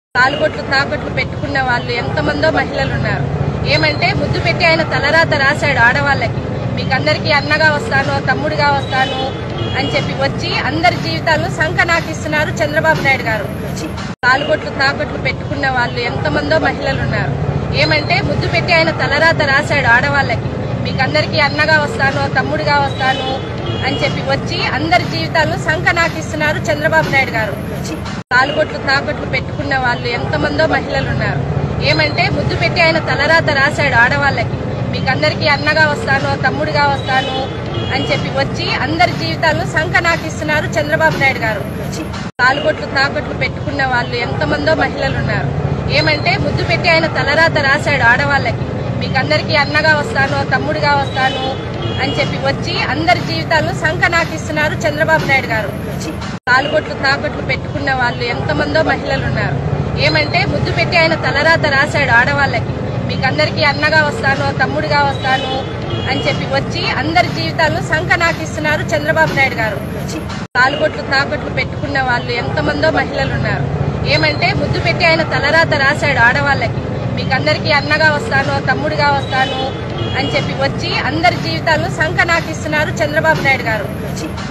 తాలుబొట్లు తాకట్లు పెట్టుకున్న వాళ్ళు ఎంతమందో మహిళలు ఉన్నారు ఏమంటే ముద్దు పెట్టి ఆయన తలరాత రాశాడు ఆడవాళ్ళకి మీకందరికీ అన్నగా వస్తాను తమ్ముడిగా వస్తాను అని చెప్పి వచ్చి అందరి జీవితాలను సంకనాకిస్తున్నారు చంద్రబాబు నాయుడు గారు ఛీ! తాలుబొట్లు తాకట్లు పెట్టుకున్న వాళ్ళు ఎంతమందో మహిళలు ఉన్నారు ఏమంటే ముద్దు పెట్టి ఆయన తలరాత రాశాడు ఆడవాళ్ళకి మీకందరికీ అన్నగా వస్తాను తమ్ముడిగా వస్తాను అని చెప్పి వచ్చి అందరి జీవితాలను సంకనాకిస్తున్నారు చంద్రబాబు నాయుడు గారు ఛీ! తాలుబొట్లు తాకట్లు పెట్టుకున్న వాళ్ళు ఎంతమందో మహిళలు ఉన్నారు ఏమంటే ముద్దు పెట్టి ఆయన తలరాత రాశాడు ఆడవాళ్ళకి మీకందరికీ అన్నగా వస్తాను తమ్ముడిగా వస్తాను అని చెప్పి వచ్చి అందరి జీవితాలను సంకనాకిస్తున్నారు చంద్రబాబు నాయుడు గారు ఛీ! తాలుబొట్లు తాకట్లు పెట్టుకున్న వాళ్ళు ఎంతమందో మహిళలు ఉన్నారు ఏమంటే ముద్దు పెట్టి ఆయన తలరాత రాశాడు ఆడవాళ్ళకి మీకందరికీ అన్నగా వస్తాను తమ్ముడిగా వస్తాను అని చెప్పి వచ్చి అందరి జీవితాలను సంకనాకిస్తున్నారు చంద్రబాబు నాయుడు గారు ఛీ! తాలుబొట్లు తాకట్లు పెట్టుకున్న వాళ్ళు ఎంతమందో మహిళలు ఉన్నారు ఏమంటే ముద్దు పెట్టి ఆయన తలరాత రాశాడు ఆడవాళ్ళకి మీకందరికీ అన్నగా వస్తాను తమ్ముడిగా వస్తాను అని చెప్పి వచ్చి అందరి జీవితాలను సంకనాకిస్తున్నారు చంద్రబాబు నాయుడు గారు ఛీ! తాలుబొట్లు తాకట్లు పెట్టుకున్న వాళ్ళు ఎంతమందో మహిళలు ఉన్నారు ఏమంటే ముద్దు పెట్టి ఆయన తలరాత రాశాడు ఆడవాళ్ళకి మీకందరికీ అన్నగా వస్తాను తమ్ముడిగా వస్తాను అని చెప్పి వచ్చి అందరి జీవితాలను సంకనాకిస్తున్నారు చంద్రబాబు నాయుడు గారు ఛీ!